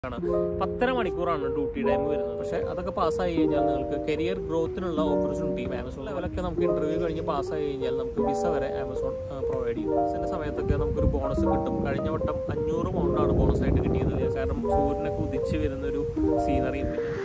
ആണ് പത്തര മണിക്കൂറാണ് ഡ്യൂട്ടി ടൈം വരുന്നത് പക്ഷെ അതൊക്കെ പാസ്സായി കഴിഞ്ഞാൽ നിങ്ങൾക്ക് കരിയർ ഗ്രോത്തിനുള്ള ഓപ്പർച്യൂണിറ്റി ആമസോൺ ലെവലൊക്കെ നമുക്ക് ഇന്റർവ്യൂ കഴിഞ്ഞ് പാസ്സായി കഴിഞ്ഞാൽ നമുക്ക് വിസ വരെ ആമസോൺ പ്രൊവൈഡ് ചെയ്യും വിസന്റെ സമയത്തൊക്കെ നമുക്കൊരു ബോണസ് കിട്ടും കഴിഞ്ഞ വട്ടം അഞ്ഞൂറ് പൗണ്ടാണ് ബോണസ് ആയിട്ട് കിട്ടിയത് കാരണം സൂര്യനൊക്കെ ഉദിച്ച് വരുന്ന ഒരു സീനറിയും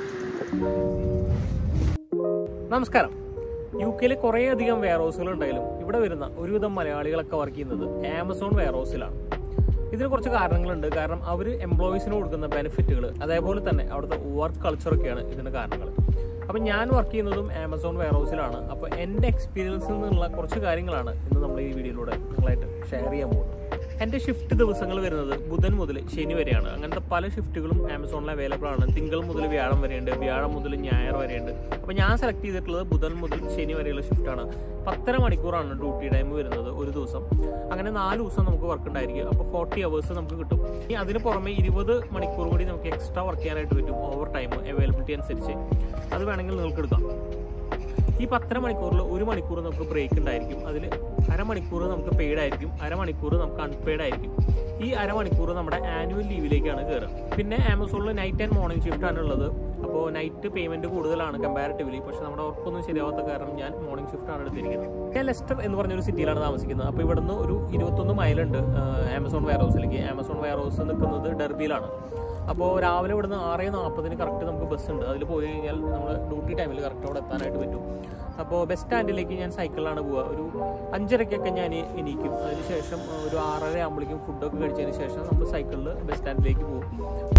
നമസ്കാരം യു കെയിൽ കുറേ അധികം വെയർ ഹൗസുകൾ ഉണ്ടെങ്കിലും ഇവിടെ വരുന്ന ഒരുവിധം മലയാളികളൊക്കെ വർക്ക് ചെയ്യുന്നത് ആമസോൺ വെയർ ഹൗസിലാണ് ഇതിന് കുറച്ച് കാരണങ്ങളുണ്ട് കാരണം അവർ എംപ്ലോയീസിന് കൊടുക്കുന്ന ബെനിഫിറ്റുകൾ അതേപോലെ തന്നെ അവിടുത്തെ വർക്ക് കൾച്ചറൊക്കെയാണ് ഇതിന് കാരണങ്ങൾ അപ്പം ഞാൻ വർക്ക് ചെയ്യുന്നതും ആമസോൺ വെയർ ഹൗസിലാണ് അപ്പോൾ എൻ്റെ എക്സ്പീരിയൻസിൽ നിന്നുള്ള കുറച്ച് കാര്യങ്ങളാണ് ഇന്ന് നമ്മൾ ഈ വീഡിയോയിലൂടെ നിങ്ങളായിട്ട് ഷെയർ ചെയ്യാൻ പോകുന്നത് എൻ്റെ ഷിഫ്റ്റ് ദിവസങ്ങൾ വരുന്നത് ബുധൻ മുതൽ ശനി വരെയാണ് അങ്ങനത്തെ പല ഷിഫ്റ്റുകളും ആമസോണിൽ അവൈലബിൾ ആണ് തിങ്കൾ മുതൽ വ്യാഴം വരെയുണ്ട് വ്യാഴം മുതൽ ഞായർ വരെയുണ്ട് അപ്പോൾ ഞാൻ സെലക്ട് ചെയ്തിട്ടുള്ളത് ബുധൻ മുതൽ ശനി വരെയുള്ള ഷിഫ്റ്റാണ് പത്തര മണിക്കൂറാണ് ഡ്യൂട്ടി ടൈം വരുന്നത് ഒരു ദിവസം അങ്ങനെ നാല് ദിവസം നമുക്ക് വർക്ക് ഉണ്ടായിരിക്കും അപ്പോൾ ഫോർട്ടി അവേഴ്സ് നമുക്ക് കിട്ടും ഇനി അതിന് പുറമെ ഇരുപത് മണിക്കൂർ കൂടി നമുക്ക് എക്സ്ട്രാ വർക്ക് ചെയ്യാനായിട്ട് പറ്റും ഓവർ ടൈം അവൈലബിലിറ്റി അനുസരിച്ച് അത് വേണമെങ്കിൽ നിങ്ങൾക്ക് എടുക്കാം ഈ പത്തര മണിക്കൂറിൽ ഒരു മണിക്കൂർ നമുക്ക് ബ്രേക്ക് ഉണ്ടായിരിക്കും അതിൽ അരമണിക്കൂർ നമുക്ക് പെയ്ഡ് ആയിരിക്കും അരമണിക്കൂർ നമുക്ക് അൺപെയ്ഡ് ആയിരിക്കും ഈ അരമണിക്കൂർ നമ്മുടെ ആനുവൽ ലീവിലേക്കാണ് കയറുക പിന്നെ ആമസോണിൽ നൈറ്റ് ആൻഡ് മോർണിംഗ് ഷിഫ്റ്റ് ആണ് ഉള്ളത് അപ്പോൾ നൈറ്റ് പേയ്മെന്റ് കൂടുതലാണ് കമ്പാരിറ്റീവ്ലി പക്ഷെ നമ്മുടെ ഉറപ്പൊന്നും ശരിയാവാത്ത കാരണം ഞാൻ മോർണിംഗ് ഷിഫ്റ്റ് ആണ് എടുത്തിരിക്കുന്നത് ഞാൻ ലെസ്റ്റർ എന്ന് പറഞ്ഞൊരു സിറ്റിയിലാണ് താമസിക്കുന്നത് അപ്പോൾ ഇവിടുന്ന് ഒരു ഇരുപത്തൊന്ന് മൈലുണ്ട് ആമസോൺ വെയർ ഹൗസിലേക്ക് ആമസോൺ വെയർ ഹൗസ് നിൽക്കുന്നത് ഡെർബിയിലാണ് അപ്പോൾ രാവിലെ ഇവിടുന്ന് ആറ് നാൽപ്പതിന് കറക്റ്റ് നമുക്ക് ബസ് ഉണ്ട് അതിൽ പോയി കഴിഞ്ഞാൽ നമ്മൾ ഡ്യൂട്ടി ടൈമിൽ കറക്റ്റ് അവിടെ എത്താനായിട്ട് പറ്റും അപ്പോൾ ബസ് സ്റ്റാൻഡിലേക്ക് ഞാൻ സൈക്കിളിലാണ് പോവുക ഒരു അഞ്ചരയ്ക്കൊക്കെ ഞാൻ എണീക്കും അതിനുശേഷം ഒരു ആറര ആകുമ്പോഴേക്കും ഫുഡൊക്കെ കഴിച്ചതിന് ശേഷം നമ്മൾ സൈക്കിളിൽ ബസ് സ്റ്റാൻഡിലേക്ക് പോകും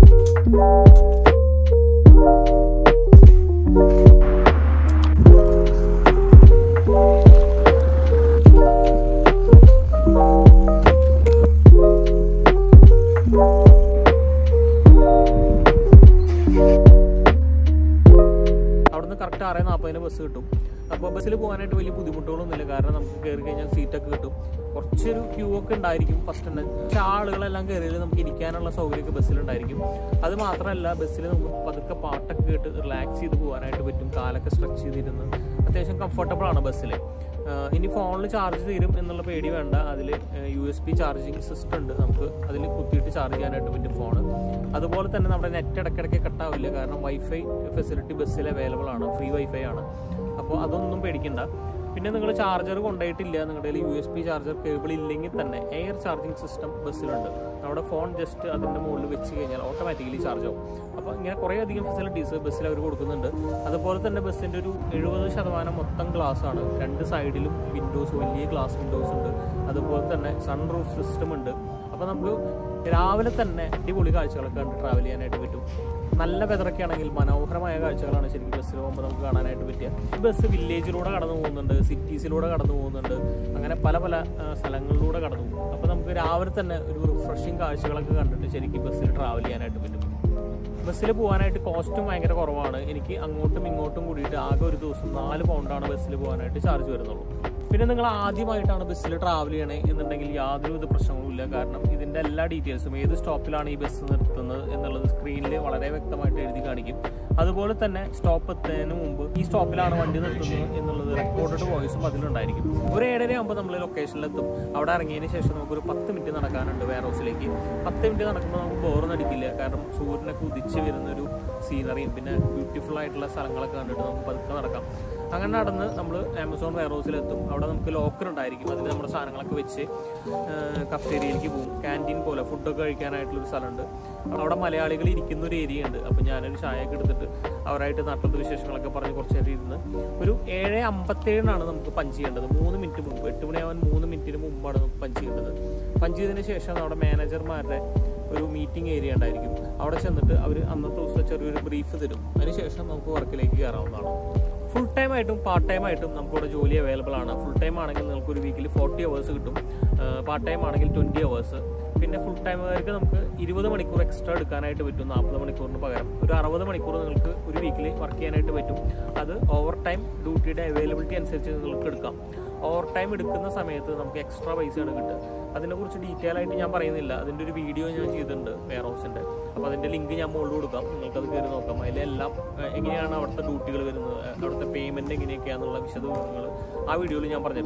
അവിടുന്ന് കറക്റ്റ് ആറ് നാൽപ്പതിന് ബസ് കിട്ടും അപ്പോൾ ബസ്സിൽ പോകാനായിട്ട് വലിയ ബുദ്ധിമുട്ടുകളൊന്നുമില്ല കാരണം നമുക്ക് കയറി കഴിഞ്ഞാൽ സീറ്റൊക്കെ കിട്ടും കുറച്ചൊരു ക്യൂ ഒക്കെ ഉണ്ടായിരിക്കും ഫസ്റ്റ് തന്നെ പക്ഷേ ആളുകളെല്ലാം കയറിയാൽ നമുക്ക് ഇരിക്കാനുള്ള സൗകര്യമൊക്കെ ബസ്സിലുണ്ടായിരിക്കും അത് മാത്രമല്ല ബസ്സിൽ നമുക്ക് പതുക്കെ പാട്ടൊക്കെ കേട്ട് റിലാക്സ് ചെയ്ത് പോകാനായിട്ട് പറ്റും കാലൊക്കെ സ്ട്രെച്ച് ചെയ്തിരുന്ന് അത്യാവശ്യം കംഫർട്ടബിൾ ആണ് ബസ്സിൽ ഇനി ഫോണിൽ ചാർജ് തീരും എന്നുള്ള പേടി വേണ്ട അതിൽ U S B charging system ഉണ്ട് നമുക്ക് അതിൽ കുത്തിയിട്ട് ചാർജ് ചെയ്യാനായിട്ട് പറ്റും ഫോൺ അതുപോലെ തന്നെ നമ്മുടെ നെറ്റ് ഇടയ്ക്കിടയ്ക്ക് കട്ടാവില്ല കാരണം വൈഫൈ ഫെസിലിറ്റി ബസ്സിൽ അവൈലബിൾ ആണ് ഫ്രീ വൈഫൈ ആണ് അപ്പോൾ അതൊന്നും പേടിക്കണ്ട പിന്നെ നിങ്ങൾ ചാർജർ കൊണ്ടുപോയിട്ടില്ല നിങ്ങളുടെ U S B charger cable ഇല്ലെങ്കിൽ തന്നെ എയർ ചാർജിങ് സിസ്റ്റം ബസ്സിലുണ്ട് നമ്മുടെ ഫോൺ ജസ്റ്റ് അതിൻ്റെ മുകളിൽ വെച്ച് കഴിഞ്ഞാൽ ഓട്ടോമാറ്റിക്കലി ചാർജ് ആവും അപ്പോൾ ഇങ്ങനെ കുറേ അധികം ഫെസിലിറ്റീസ് ബസ്സിൽ അവർ കൊടുക്കുന്നുണ്ട് അതുപോലെ തന്നെ ബസ്സിൻ്റെ ഒരു എഴുപത് ശതമാനം മൊത്തം ഗ്ലാസ് ആണ് രണ്ട് സൈഡിലും വിൻഡോസ് വലിയ ഗ്ലാസ് വിൻഡോസ് ഉണ്ട് അതുപോലെ തന്നെ സൺ റൂഫ് സിസ്റ്റം ഉണ്ട് അപ്പോൾ നമുക്ക് രാവിലെ തന്നെ അടിപൊളി കാഴ്ചകളൊക്കെ കണ്ട് ട്രാവൽ ചെയ്യാനായിട്ട് പറ്റും നല്ല വെതറൊക്കെ ആണെങ്കിൽ മനോഹരമായ കാഴ്ചകളാണ് ശരിക്കും ബസ്സിൽ പോകുമ്പോൾ നമുക്ക് കാണാനായിട്ട് പറ്റുക ഈ ബസ് വില്ലേജിലൂടെ കടന്നു പോകുന്നുണ്ട് സിറ്റീസിലൂടെ കടന്നു പോകുന്നുണ്ട് അങ്ങനെ പല പല ആ, സ്ഥലങ്ങളിലൂടെ കടന്നു പോകും അപ്പോൾ നമുക്ക് രാവിലെ തന്നെ ഒരു റിഫ്രഷിങ് കാഴ്ചകളൊക്കെ കണ്ടിട്ട് ശരിക്കും ബസ്സിൽ ട്രാവൽ ചെയ്യാനായിട്ട് പറ്റും ബസ്സിൽ പോകാനായിട്ട് കോസ്റ്റും ഭയങ്കര കുറവാണ് എനിക്ക് അങ്ങോട്ടും ഇങ്ങോട്ടും കൂടിയിട്ട് ആകെ ഒരു ദിവസം നാല് പൗണ്ടാണ് ബസ്സിൽ പോകാനായിട്ട് ചാർജ് വരുന്നുള്ളൂ പിന്നെ നിങ്ങൾ ആദ്യമായിട്ടാണ് ബസ്സിൽ ട്രാവൽ ചെയ്യണേ എന്നുണ്ടെങ്കിൽ യാതൊരുവിധ പ്രശ്നങ്ങളും ഇല്ല കാരണം ഇതിൻ്റെ എല്ലാ ഡീറ്റെയിൽസും ഏത് സ്റ്റോപ്പിലാണ് ഈ ബസ് നിർത്തുന്നത് എന്നുള്ളത് സ്ക്രീനിൽ വളരെ വ്യക്തമായിട്ട് എഴുതി കാണിക്കും അതുപോലെ തന്നെ സ്റ്റോപ്പ് എത്തുന്നതിന് മുമ്പ് ഈ സ്റ്റോപ്പിലാണ് വണ്ടി നിർത്തുന്നത് എന്നുള്ളത് റെക്കോർഡഡ് വോയിസും അതിലുണ്ടായിരിക്കും ഒരു ഏഴര ആകുമ്പോൾ നമ്മൾ ലൊക്കേഷനിലെത്തും അവിടെ ഇറങ്ങിയതിന് ശേഷം നമുക്കൊരു പത്ത് മിനിറ്റ് നടക്കാനുണ്ട് വെയർ ഹൗസിലേക്ക് പത്ത് മിനിറ്റ് നടക്കുമ്പോൾ നമുക്ക് ബോറൊന്നും അടിക്കില്ല കാരണം സൂര്യനൊക്കെ ഉദിച്ച് വരുന്നൊരു സീനറിയും പിന്നെ ബ്യൂട്ടിഫുൾ ആയിട്ടുള്ള സ്ഥലങ്ങളൊക്കെ കണ്ടിട്ട് നമുക്ക് പതുക്കെ നടക്കാം അങ്ങനെ നടന്ന് നമ്മൾ ആമസോൺ വെയർ ഹൗസിലെത്തും അവിടെ നമുക്ക് ലോക്കർ ഉണ്ടായിരിക്കും അതിൽ നമ്മുടെ സാധനങ്ങളൊക്കെ വെച്ച് കഫ്റ്റേരിയയിലേക്ക് പോകും ക്യാൻറ്റീൻ പോലെ ഫുഡൊക്കെ കഴിക്കാനായിട്ടുള്ളൊരു സ്ഥലമുണ്ട് അവിടെ മലയാളികൾ ഇരിക്കുന്ന ഒരു ഏരിയ ഉണ്ട് അപ്പോൾ ഞാനൊരു ചായയൊക്കെ എടുത്തിട്ട് അവരായിട്ട് നാട്ടിലത്തെ വിശേഷങ്ങളൊക്കെ പറഞ്ഞ് കുറച്ച് നേരം ഇരുന്ന് ഒരു ഏഴ് അമ്പത്തേഴിനാണ് നമുക്ക് പഞ്ച് ചെയ്യേണ്ടത് മൂന്ന് മിനിറ്റ് മുമ്പ് എട്ട് മണിയാവാൻ മൂന്ന് മിനിറ്റിന് മുമ്പാണ് നമുക്ക് പഞ്ച് ചെയ്യേണ്ടത് പഞ്ച് ചെയ്തതിന് ശേഷം നമ്മുടെ മാനേജർമാരുടെ ഒരു മീറ്റിംഗ് ഏരിയ ഉണ്ടായിരിക്കും അവിടെ ചെന്നിട്ട് അവർ അന്നത്തെ ദിവസം ചെറിയൊരു ബ്രീഫ് തരും അതിനുശേഷം നമുക്ക് വർക്കിലേക്ക് കയറാവുന്നതാണ് ഫുൾ ടൈം ആയിട്ടും പാർട്ട് ടൈം ആയിട്ടും നമുക്കിവിടെ ജോലി അവൈലബിൾ ആണ് ഫുൾ ടൈം ആണെങ്കിൽ നിങ്ങൾക്ക് ഒരു വീക്കിൽ ഫോർട്ടി അവേഴ്സ് കിട്ടും പാർട്ട് ടൈം ആണെങ്കിൽ ട്വൻറ്റി അവേഴ്സ് പിന്നെ ഫുൾ ടൈമുകാർക്ക് നമുക്ക് ഇരുപത് മണിക്കൂർ എക്സ്ട്രാ എടുക്കാനായിട്ട് പറ്റും നാൽപ്പത് മണിക്കൂറിന് പകരം ഒരു അറുപത് മണിക്കൂർ നിങ്ങൾക്ക് ഒരു വീക്കിൽ വർക്ക് ചെയ്യാനായിട്ട് പറ്റും അത് ഓവർ ടൈം ഡ്യൂട്ടിയുടെ അവൈലബിലിറ്റി അനുസരിച്ച് നിങ്ങൾക്ക് എടുക്കാം ഓവർ ടൈം എടുക്കുന്ന സമയത്ത് നമുക്ക് എക്സ്ട്രാ പൈസയാണ് കിട്ടുക അതിനെക്കുറിച്ച് ഡീറ്റെയിൽ ആയിട്ട് ഞാൻ പറയുന്നില്ല അതിൻ്റെ ഒരു വീഡിയോ ഞാൻ ചെയ്തിട്ടുണ്ട് വെയർ ഹൗസിൻ്റെ അപ്പോൾ അതിൻ്റെ ലിങ്ക് ഞാൻ മുകളിൽ കൊടുക്കാം നിങ്ങൾക്കത് കയറി നോക്കാം അതിലെല്ലാം ഏഹ്, എങ്ങനെയാണ് അവിടുത്തെ ഡ്യൂട്ടികൾ വരുന്നത് ഏഹ്, അവിടുത്തെ പേയ്മെൻറ്റ് എങ്ങനെയൊക്കെയാണെന്നുള്ള വിശദവിവരങ്ങൾ ആ വീഡിയോയിൽ ഞാൻ പറഞ്ഞിട്ടുണ്ട്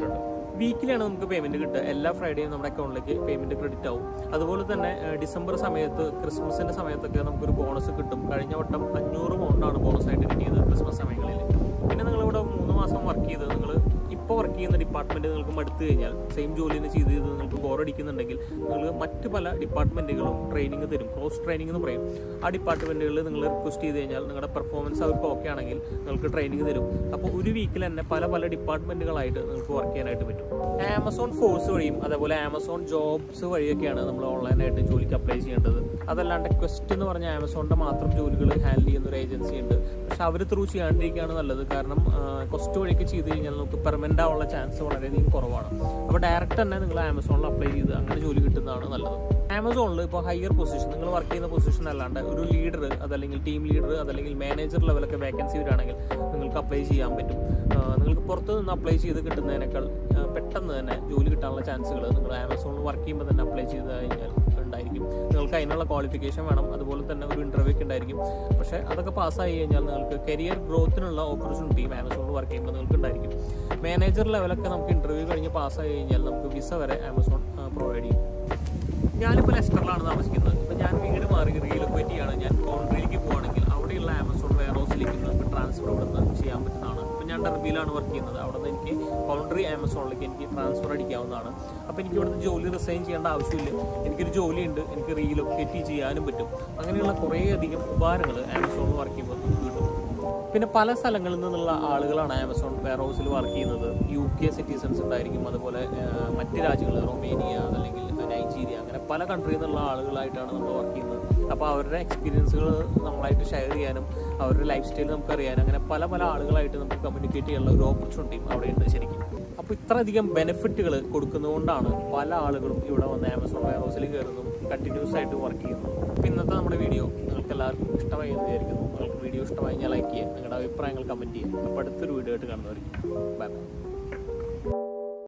വീക്കിലാണ് നമുക്ക് പേയ്മെന്റ് കിട്ടുക എല്ലാ ഫ്രൈഡേയും നമ്മുടെ അക്കൗണ്ടിലേക്ക് പേയ്മെന്റ് ക്രെഡിറ്റ് ആവും അതുപോലെ തന്നെ ഏഹ്, ഡിസംബർ സമയത്ത് ക്രിസ്മസിന്റെ സമയത്തൊക്കെ നമുക്കൊരു ബോണസ് കിട്ടും കഴിഞ്ഞ വട്ടം അഞ്ഞൂറ് പൗണ്ടാണ് ബോണസ് ആയിട്ട് കിട്ടിയത് ക്രിസ്മസ് സമയങ്ങളിൽ പിന്നെ നിങ്ങളിവിടെ മൂന്ന് മാസം വർക്ക് ചെയ്ത് നിങ്ങൾ ഇപ്പോൾ വർക്ക് ചെയ്യുന്ന ഡിപ്പാർട്ട്മെന്റ് നിങ്ങൾക്ക് മടുത്തു കഴിഞ്ഞാൽ സെയിം ജോലി തന്നെ ചെയ്ത് ചെയ്ത് നിങ്ങൾക്ക് ബോറടിക്കുന്നുണ്ടെങ്കിൽ നിങ്ങൾക്ക് മറ്റ് പല ഡിപ്പാർട്ട്മെന്റുകളും ട്രെയിനിങ് തരും ക്രോസ് ട്രെയിനിങ് എന്ന് പറയും ആ ഡിപ്പാർട്ട്മെന്റുകളിൽ നിങ്ങൾ റിക്വസ്റ്റ് ചെയ്ത് കഴിഞ്ഞാൽ നിങ്ങളുടെ പെർഫോമൻസ് അവർക്ക് ഓക്കെ ആണെങ്കിൽ നിങ്ങൾക്ക് ട്രെയിനിങ് തരും അപ്പോൾ ഒരു വീക്കിൽ തന്നെ പല പല ഡിപ്പാർട്ട്മെന്റുകളായിട്ട് നിങ്ങൾക്ക് വർക്ക് ചെയ്യാനായിട്ട് പറ്റും ആമസോൺ ഫോഴ്സ് വഴിയും അതേപോലെ ആമസോൺ ജോബ്സ് വഴിയൊക്കെയാണ് നമ്മൾ ഓൺലൈനായിട്ട് ജോലിക്ക് അപ്ലൈ ചെയ്യേണ്ടത് അതല്ലാണ്ട് ക്വസ്റ്റ് എന്ന് പറഞ്ഞ ആമസോണിന്റെ മാത്രം ജോലികൾ ഹാൻഡിൽ ചെയ്യുന്ന ഒരു ഏജൻസി ഉണ്ട് പക്ഷെ അവർ ത്രൂ ചെയ്യാണ്ടിരിക്കുകയാണ് നല്ലത് കാരണം ക്വസ്റ്റ് വഴിയൊക്കെ ചെയ്ത് കഴിഞ്ഞാൽ നമുക്ക് പെർമനന്റ് ആവാനുള്ള ചാൻസ് വളരെയധികം കുറവാണ് അപ്പോൾ ഡയറക്റ്റ് തന്നെ നിങ്ങൾ ആമസോണിൽ അപ്ലൈ ചെയ്ത് അങ്ങനെ ജോലി കിട്ടുന്നതാണ് നല്ലത് ആമസോണിൽ ഇപ്പോൾ ഹയർ പൊസിഷൻ നിങ്ങൾ വർക്ക് ചെയ്യുന്ന പൊസിഷൻ അല്ലാണ്ട് ഒരു ലീഡർ അതല്ലെങ്കിൽ ടീം ലീഡർ അതല്ലെങ്കിൽ മാനേജർ ലെവലൊക്കെ വേക്കൻസി വരികയാണെങ്കിൽ നിങ്ങൾക്ക് അപ്ലൈ ചെയ്യാൻ പറ്റും ആ, നിങ്ങൾക്ക് പുറത്ത് നിന്ന് അപ്ലൈ ചെയ്ത് കിട്ടുന്നതിനേക്കാൾ ആ, പെട്ടെന്ന് തന്നെ ജോലി കിട്ടാനുള്ള ചാൻസുകൾ നിങ്ങൾ ആമസോണിൽ വർക്ക് ചെയ്യുമ്പോൾ തന്നെ അപ്ലൈ ചെയ്ത് കഴിഞ്ഞാൽ ഉണ്ടായിരിക്കും നിങ്ങൾക്ക് അതിനുള്ള ക്വാളിഫിക്കേഷൻ വേണം അതുപോലെ തന്നെ ഒരു ഇൻ്റർവ്യൂ ഒക്കെ ഉണ്ടായിരിക്കും പക്ഷേ അതൊക്കെ പാസ്സായി കഴിഞ്ഞാൽ നിങ്ങൾക്ക് കരിയർ ഗ്രോത്തിനുള്ള ഓപ്പർച്യൂണിറ്റിയും ആമസോണിൽ വർക്ക് ചെയ്യുമ്പോൾ നിങ്ങൾക്ക് ഉണ്ടായിരിക്കും മാനേജർ ലെവലൊക്കെ നമുക്ക് ഇൻ്റർവ്യൂ കഴിഞ്ഞ് പാസ്സായി കഴിഞ്ഞാൽ നമുക്ക് വിസ വരെ ആമസോൺ പ്രൊവൈഡ് ചെയ്യും ഞാനിപ്പോൾ ലെസ്റ്ററിലാണ് താമസിക്കുന്നത് ഇപ്പം ഞാൻ വീട് മാറി റീലൊക്കേറ്റ് ചെയ്യാണ് ഞാൻ കോൺട്രിയിലേക്ക് പോവുകയാണെങ്കിൽ അവിടെയുള്ള ആമസോൺ വെയർ ഹൗസിലേക്ക് നമുക്ക് ട്രാൻസ്ഫർ ഇവിടെ നിന്ന് ചെയ്യാൻ പറ്റുന്നതാണ് ഇപ്പം ഞാൻ ഡർബിയിലാണ് വർക്ക് ചെയ്യുന്നത് അവിടെ നിന്ന് എനിക്ക് കോൺട്രി ആമസോണിലേക്ക് എനിക്ക് ട്രാൻസ്ഫർ അടിക്കാവുന്നതാണ് അപ്പോൾ എനിക്ക് ഇവിടുത്തെ ജോലി റിസൈൻ ചെയ്യേണ്ട ആവശ്യമില്ല എനിക്കൊരു ജോലിയുണ്ട് എനിക്ക് റീലൊക്കേറ്റ് ചെയ്യാനും പറ്റും അങ്ങനെയുള്ള കുറേയധികം ഉപകാരങ്ങൾ ആമസോണിൽ വർക്ക് ചെയ്യുമ്പോൾ നമുക്ക് കിട്ടും പിന്നെ പല സ്ഥലങ്ങളിൽ നിന്നുള്ള ആളുകളാണ് ആമസോൺ വെയർ ഹൗസിൽ വർക്ക് ചെയ്യുന്നത് യു കെ സിറ്റിസൺസ് ഉണ്ടായിരിക്കും അതുപോലെ ആ, മറ്റ് രാജ്യങ്ങൾ റൊമേനിയ അതല്ലെങ്കിൽ നൈജീരിയ അങ്ങനെ പല കൺട്രിയിൽ നിന്നുള്ള ആളുകളായിട്ടാണ് നമ്മൾ വർക്ക് ചെയ്യുന്നത് അപ്പോൾ അവരുടെ എക്സ്പീരിയൻസുകൾ നമ്മളായിട്ട് ഷെയർ ചെയ്യാനും അവരുടെ ലൈഫ് സ്റ്റൈൽ നമുക്ക് അറിയാനും അങ്ങനെ പല പല ആളുകളായിട്ട് നമുക്ക് കമ്മ്യൂണിക്കേറ്റ് ചെയ്യാനുള്ള ഒരു ഓപ്പർച്യൂണിറ്റിയും അവിടെയുണ്ട് ശരിക്കും അപ്പോൾ ഇത്രയധികം ബെനിഫിറ്റുകൾ കൊടുക്കുന്നതുകൊണ്ടാണ് പല ആളുകളും ഇവിടെ വന്ന് ആമസോൺ വെയർ ഹൗസിൽ കയറുന്നു കണ്ടിന്യൂസ് ആയിട്ട് വർക്ക് ചെയ്യുന്നു അപ്പോൾ ഇന്നത്തെ നമ്മുടെ വീഡിയോ നിങ്ങൾക്ക് എല്ലാവർക്കും ഇഷ്ടമായി എന്ന് വിചാരിക്കുന്നു നിങ്ങൾക്ക് വീഡിയോ ഇഷ്ടമായി ഞാൻ ലൈക്ക് ചെയ്യുക നിങ്ങളുടെ അഭിപ്രായങ്ങൾ കമൻറ്റ് ചെയ്യുക അപ്പോൾ അടുത്തൊരു വീഡിയോ ആയിട്ട് കാണുന്നതായിരിക്കും ബൈ ബൈ